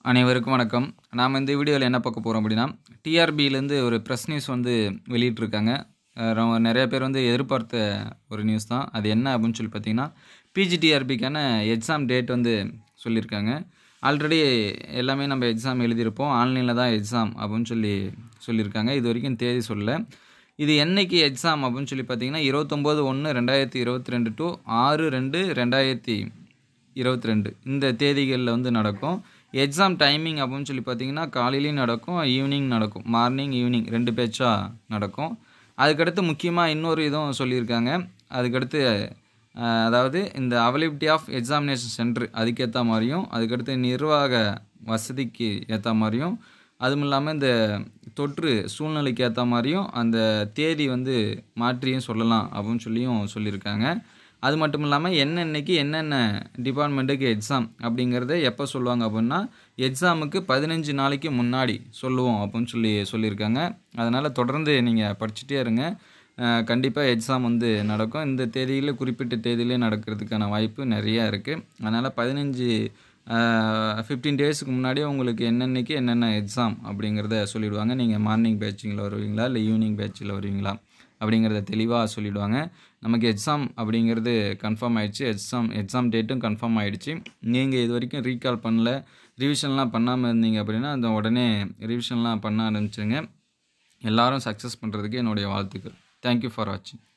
அனைவருக்கும் வணக்கம் நாம் இந்த வீடியோவில் என்ன பார்க்க போகிறோம் அப்படின்னா டிஆர்பியிலேருந்து ஒரு ப்ரெஸ் நியூஸ் வந்து வெளியிட்ருக்காங்க அஹ் ரொம்ப நிறைய பேர் வந்து எதிர்பார்த்த ஒரு நியூஸ் தான் அது என்ன அப்படின்னு சொல்லி பார்த்தீங்கன்னா பிஜிடிஆர்பிக்கான எக்ஸாம் டேட் வந்து சொல்லியிருக்காங்க ஆல்ரெடி எல்லாமே நம்ம எக்ஸாம் எழுதியிருப்போம் ஆன்லைனில் தான் எக்ஸாம் அப்படின்னு சொல்லி சொல்லியிருக்காங்க இது வரைக்கும் தேதி சொல்லலை இது என்னைக்கு எக்ஸாம் அப்படின்னு சொல்லி பார்த்தீங்கன்னா இருபத்தொம்போது ஒன்று ரெண்டாயிரத்தி இருபத்தி ரெண்டு டு ஆறு ரெண்டு ரெண்டாயிரத்தி இருபத்தி ரெண்டு இந்த தேதிகளில் வந்து நடக்கும் எக்ஸாம் டைமிங் அப்படின்னு சொல்லி பார்த்தீங்கன்னா காலையிலையும் நடக்கும் ஈவினிங் நடக்கும் மார்னிங் ஈவினிங் ரெண்டு பேட்சாக நடக்கும் அதுக்கடுத்து முக்கியமாக இன்னொரு இதுவும் சொல்லியிருக்காங்க அதுக்கடுத்து அஹ், அதாவது இந்த அவைலபிலிட்டி ஆஃப் எக்ஸாமினேஷன் சென்டர் அதுக்கேற்ற மாதிரியும் அதுக்கடுத்து நிர்வாக வசதிக்கு ஏற்ற மாதிரியும் அதுவும் இல்லாமல் இந்த தொற்று சூழ்நிலைக்கு ஏற்ற மாதிரியும் அந்த தேதி வந்து மாற்றியும் சொல்லலாம் அப்படின்னு சொல்லியும் சொல்லியிருக்காங்க அது மட்டும் இல்லாமல் என்னென்னைக்கு என்னென்ன டிபார்ட்மெண்ட்டுக்கு எக்ஸாம் அப்படிங்கிறத எப்போ சொல்லுவாங்க அப்படின்னா எக்ஸாமுக்கு பதினஞ்சு நாளைக்கு முன்னாடி சொல்லுவோம் அப்படின்னு சொல்லி சொல்லியிருக்காங்க அதனால் தொடர்ந்து நீங்கள் படிச்சுட்டே இருங்க கண்டிப்பாக எக்ஸாம் வந்து நடக்கும் இந்த தேதியில் குறிப்பிட்ட தேதியிலே நடக்கிறதுக்கான வாய்ப்பு நிறையா இருக்குது அதனால் பதினஞ்சு ஃபிஃப்டீன் டேஸுக்கு முன்னாடியே உங்களுக்கு என்னென்னைக்கு என்னென்ன எக்ஸாம் அப்படிங்கிறத சொல்லிடுவாங்க நீங்கள் மார்னிங் பேட்சிங்கில் வருவீங்களா இல்லை ஈவினிங் பேட்சில் வருவீங்களா அப்படிங்கிறத தெளிவாக சொல்லிடுவாங்க நமக்கு எக்ஸாம் அப்படிங்கிறது கன்ஃபார்ம் ஆயிடுச்சு எக்ஸாம் எக்ஸாம் டேட்டும் கன்ஃபார்ம் ஆயிடுச்சு நீங்கள் இது வரைக்கும் ரீகால் பண்ணல ரிவிஷன்லாம் பண்ணாமல் இருந்தீங்க அப்படின்னா அந்த உடனே ரிவிஷன்லாம் பண்ண ஆரம்பிச்சிருங்க எல்லாரும் சக்ஸஸ் பண்ணுறதுக்கு என்னுடைய வாழ்த்துக்கள் தேங்க்யூ ஃபார் வாட்சிங்